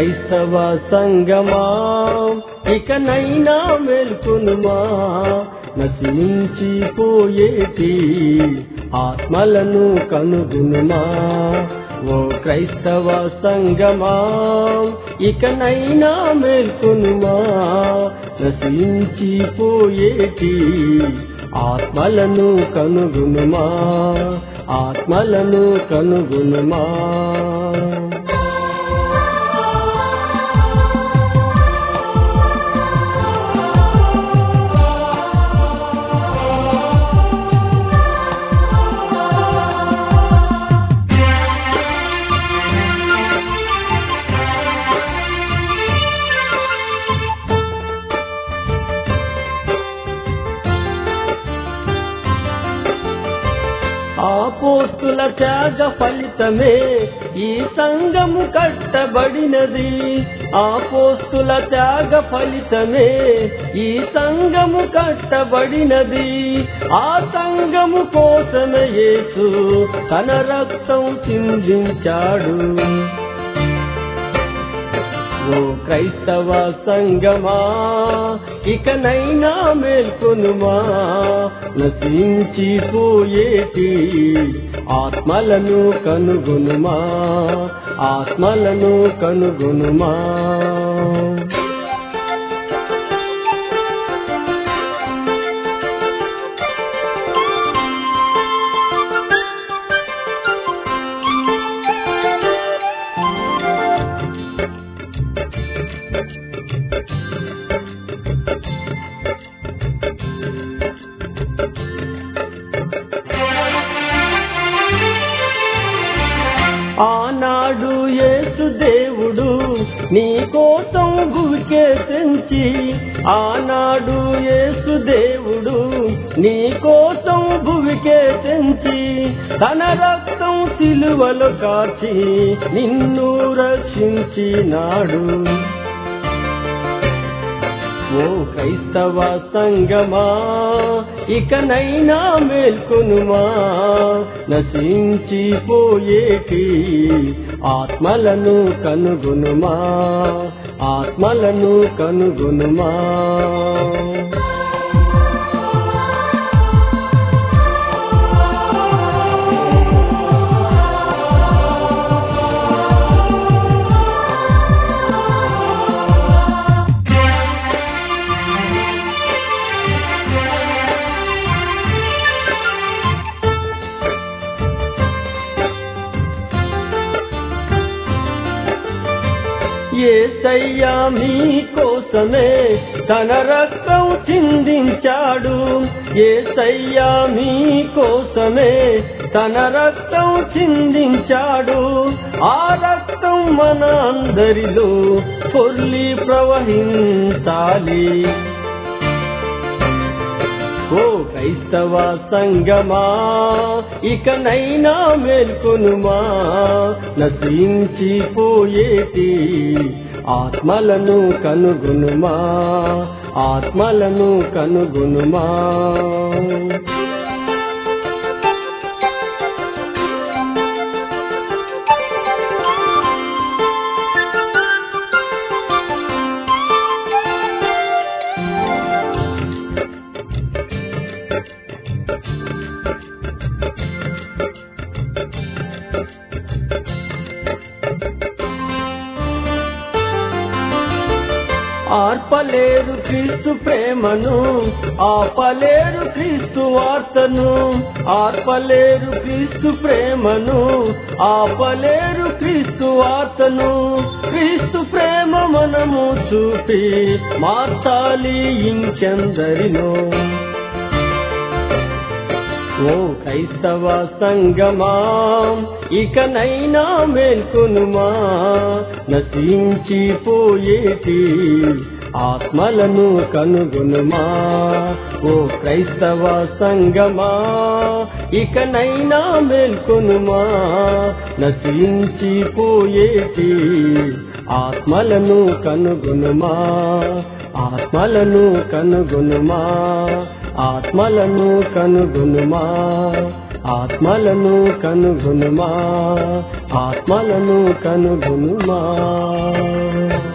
క్రైస్తవ సంగమా ఇకనైనా మేల్కొనుమా నశించిపోయేటి ఆత్మలను కనుగొనుమా ఓ క్రైస్తవ సంగమా ఇకనైనా మేల్కొనుమా నశించిపోయేటి ఆత్మలను కనుగొనుమా ఆత్మలను కనుగొనుమా ఆపోస్తుల త్యాగ ఫలితమే ఈ సంఘము కట్టబడినది ఆపోస్తుల త్యాగ ఫలితమే ఈ సంఘము కట్టబడినది ఆ సంఘము కోసమే యేసు తన రక్తం చిందించాడు ఓ క్రైస్తవ సంగమా ఇకనైనా మేల్కొనుమా నశించిపోయేటి ఆత్మలను కనుగొనుమా ఆత్మలను కనుగొనుమా ఆనాడు యేసు దేవుడు నీ కోసం గువికే తెంచి ఆనాడు యేసు దేవుడు నీ కోసం భువికే తెంచి తన రక్తం సిలువలో కాచి నిన్ను రక్షించినాడు ఓ క్రైస్తవ సంగమా ఇకనైనా మేల్కొనుమా నశించిపోయేటి ఆత్మలను కనుగొనుమా ఆత్మలను కనుగొనుమా ఏసయ్యా మీ కోసమే తన రక్తం చిందించాడు ఏసయ్యా మీ కోసమే తన రక్తం చిందించాడు ఆ రక్తం మన అందరిలో పొల్లి ప్రవహించాలి ఓ క్రైస్తవ సంగమా ఇకనైనా మేల్కొనుమా నశించిపోయేటి ఆత్మలను కనుగొనుమా ఆత్మలను కనుగొనుమా ఆర్పలేరు క్రీస్తు ప్రేమను ఆపలేరు క్రీస్తు వార్తను ఆర్పలేరు క్రీస్తు ప్రేమను ఆపలేరు క్రీస్తు వార్తను క్రీస్తు ప్రేమ మనము చూపి మార్చాలి ఇంకెందరినో ఓ క్రైస్తవ సంగమా ఇకనైనా మేల్కొనుమా నశించిపోయేటి ఆత్మలను కనుగొనుమా ఓ క్రైస్తవ సంగమా ఇకనైనా మేల్కొనుమా నశించిపోయేటి ఆత్మలను కనుగొనుమా ఆత్మలను కనుగొనుమా ఆత్మలను కనుగొనుమా ఆత్మలను కనుగొనుమా ఆత్మలను కనుగొనుమా